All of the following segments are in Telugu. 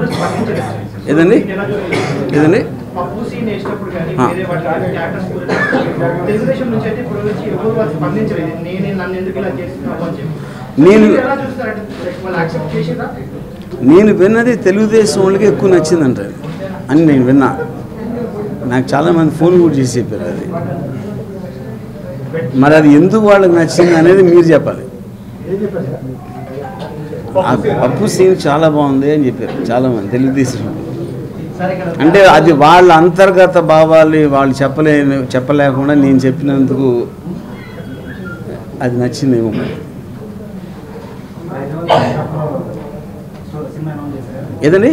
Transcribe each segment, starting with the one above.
ఎవరు స్పందించలేదు ఏదండి? ఎలా చూడాలి? ఏదండి పప్పు సీన్ వేసినప్పుడు కానీ ఆ. వేరే వాటి యాక్టర్స్ తెలుగుదేశం నుంచి అయితే ఇప్పుడు వచ్చి ఎవరు వాళ్ళు స్పందించలేదు నేనే నన్ను ఎందుకు ఇలా చేస్తున్నావు అని చెప్పి నేను- మీరు ఎలా చూస్తారంటే వాళ్ళు యాక్సెప్ట్ చేసేదా నేను విన్నది తెలుగుదేశం వాళ్ళకి ఎక్కువ నచ్చిందంట అని నేను విన్నా నాకు చాలామంది ఫోన్ కూడా చేసి చెప్పారు అది మరి అది ఎందుకు వాళ్ళకి నచ్చింది అనేది మీరు చెప్పాలి ఆ పప్పు సీన్ చాలా బాగుంది అని చెప్పారు చాలామంది తెలుగుదేశం వాళ్ళు. సరే ఇక్కడ అంటే అది వాళ్ళ అంతర్గత భావాలు వాళ్ళు చెప్పలే చెప్పలేకుండా నేను చెప్పినందుకు అది నచ్చిందేమో మరి. ఏదండి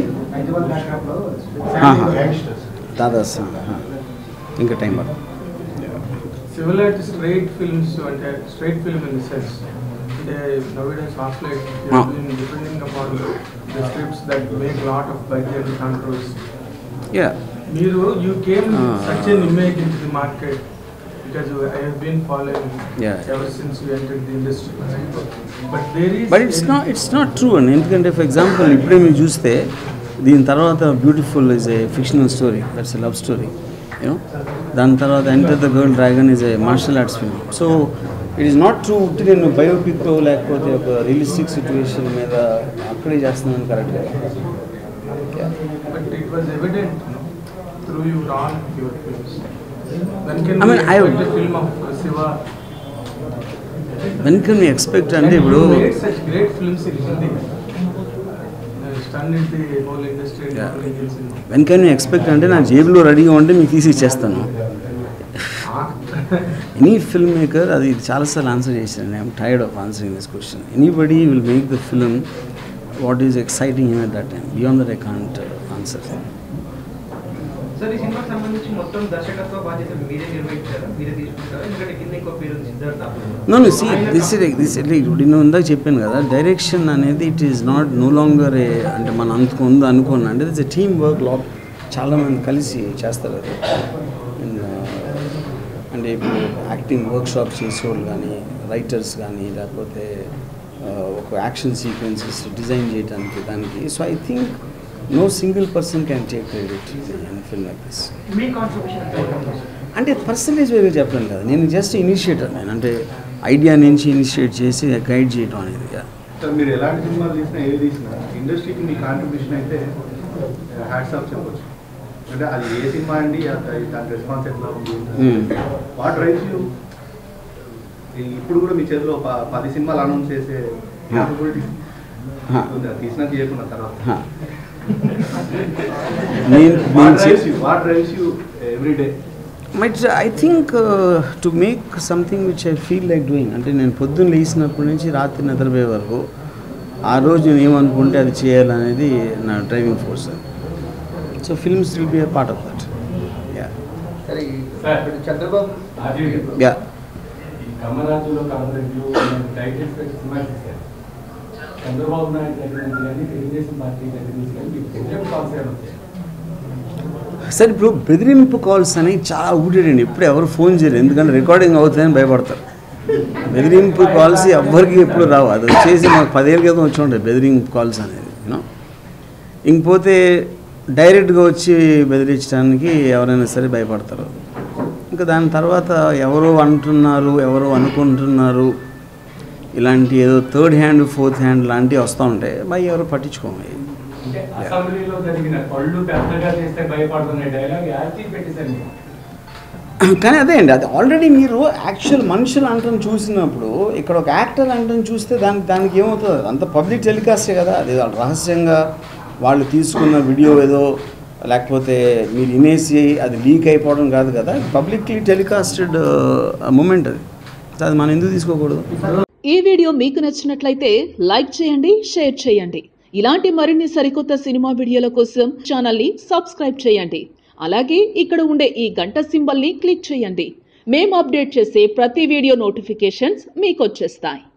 ఆహా. దాదా సాంగ్ ఆహా. ఇంకా టైం పడుతుంది Similar to straight films, అంటే straight film in the sense, అంటే nowadays Half-Life they Ah. have been depending upon the scripts that make lot of budget controls. Yeah మీరు you came Ah. such an image into the market because I have been following Yeah. ever since you entered the industry. But there is but it's not it's not true అండి ఎందుకంటే ఫర్ ఎగ్జాంపుల్ ఇప్పుడే మీరు చూస్తే దీని తర్వాత beautiful is a fictional story that's a love story you know దాని తర్వాత enter the girl dragon is a martial arts film so it is not true ఉట్టి నేను బయోపిక్ లేకపోతే ఒక రియలిస్టిక్ సిచ్యువేషన్ మీద అక్కడే చేస్తున్నాను correct but it was evident no, through your all your films. When can I we mean, I- expect a film of Siva? When can me expect అంటే And ఇప్పుడు you made such great films in Hindi. Uh, stunned the whole industry and Yeah. whole Indian cinema. When can me expect అంటే నా జేబులో రెడీగా ఉంటే మీకు తీసి ఇచ్చేస్తాను ఎనీ ఫిల్మ్ మేకర్ అది చాలాసార్లు ఆన్సర్ చేశాను I'm tired of answering this question anybody will make the film what is exciting at that time beyond that I can't answer sir ఈ సినిమాకి సంబంధించి మొత్తం దర్శకత్వ బాధ్యత మీరే నిర్వహించారా మీరే తీసుకుంటారా ఎందుకంటే కింద ఇంకో పేరు ఉంది Siddhartha no no see this this ఇప్పుడు నేను ఇందాక చెప్పాను కదా డైరెక్షన్ అనేది it is not no longer a అంటే మనం అందుకు ఉంది అనుకోను అంటే it's a team work lot చాలామంది కలిసి చేస్తారు అది And, uh, అంటే ఇప్పుడు యాక్టింగ్ వర్క్ షాప్ చేసేవాళ్ళు కానీ రైటర్స్ కానీ లేకపోతే uh, ఒక యాక్షన్ సీక్వెన్సెస్ డిజైన్ చేయడానికి దానికి so I think no single person can take credit in film like this మీ కాంట్రిబ్యూషన్ ఎంత ఉంటుంది? అంటే పర్సంటేజ్ వేరే చెప్పలేను కదా నేను జస్ట్ ఇనిషియేటర్ నేను అంటే ఐడియా నుంచి ఇనిషియేట్ చేసి గైడ్ చేయడం అనేది yeah. సార్ మీరు ఎలాంటి సినిమాలు తీసినా ఏది తీసినా ఇండస్ట్రీకి మీ కాంట్రిబ్యూషన్ అయితే హ్యాట్స్ ఆఫ్ చెప్పొచ్చు అంటే అది ఏ సినిమా అండి అది దాని రెస్పాన్స్ ఎట్లా ఉంది Hmm. వాట్ రైట్స్ యూ ఇప్పుడు కూడా మీ చేతిలో ప- పది సినిమాలు అనౌన్స్ చేసే capability Huh. ఉంది. అది తీసినా చేయకున్న తర్వాత Huh. నేను వాట్ నేను writes you what writes you every day but I think to make something which I feel like doing అంటే నేను పొద్దున్న లేచినప్పటి నుంచి రాత్రి నిద్రపోయే వరకు ఆ రోజు నేను ఏమనుకుంటే అది చేయాలనేది నా driving force so films will be a part of that yeah సరే సార్. ఇప్పుడు చంద్రబాబు యా ఈ కమరాజులో కమరెడ్లు టైటిల్స్ పెట్టి సినిమా తీశారు చంద్రబాబు నాయుడు దగ్గర నుంచి కానీ తెలుగుదేశం పార్టీ దగ్గర నుంచి కానీ మీకు బెదిరింపు కాల్స్ ఏమైనా వచ్చాయి సరే ఇప్పుడు బెదిరింపు కాల్స్ అనేవి చాలా ఊటేడండి ఇప్పుడు ఎవరు ఫోన్ చేయరు ఎందుకంటే రికార్డింగ్ అవుతుందని భయపడతారు బెదిరింపు కాల్స్ ఎవ్వరికి ఎప్పుడు రావు అది వచ్చేసి మాకు పదేళ్ళ క్రితం వచ్చి ఉంటాయి బెదిరింపు కాల్స్ అనేది యూనో ఇంకపోతే డైరెక్ట్గా వచ్చి బెదిరించడానికి ఎవరైనా సరే భయపడతారు ఇంకా దాని తర్వాత ఎవరో అంటున్నారు ఎవరో అనుకుంటున్నారు ఇలాంటి ఏదో థర్డ్ హ్యాండ్ ఫోర్త్ హ్యాండ్ లాంటివి వస్తూ ఉంటాయి మరి ఎవరు పట్టించుకోము అంటే అసెంబ్లీలో జరిగిన పళ్ళు పెద్దగా చేస్తే భయపడుతున్న డైలాగ్ యాక్టివ్ పెట్టేశారు మీరు కానీ అదే అండి అది ఆల్రెడీ మీరు యాక్చువల్ మనుషులు అంటని చూసినప్పుడు ఇక్కడ ఒక యాక్టర్ అంటని చూస్తే దానికి దానికి ఏమవుతుంది అంత పబ్లిక్ టెలికాస్టే కదా అది వాళ్ళు రహస్యంగా వాళ్ళు తీసుకున్న వీడియో ఏదో లేకపోతే మీరు వినేసి అది లీక్ అయిపోవడం కాదు కదా పబ్లిక్లీ టెలికాస్టెడ్ మూమెంట్ అది సో అది మనం ఎందుకు తీసుకోకూడదు ఈ వీడియో మీకు నచ్చినట్లయితే లైక్ చేయండి షేర్ చేయండి ఇలాంటి మరిన్ని సరికొత్త సినిమా వీడియోల కోసం ఛానల్ని సబ్స్క్రైబ్ చేయండి అలాగే ఇక్కడ ఉండే ఈ గంట సింబల్ని క్లిక్ చేయండి మేము అప్డేట్ చేసే ప్రతి వీడియో నోటిఫికేషన్స్ మీకు వచ్చేస్తాయి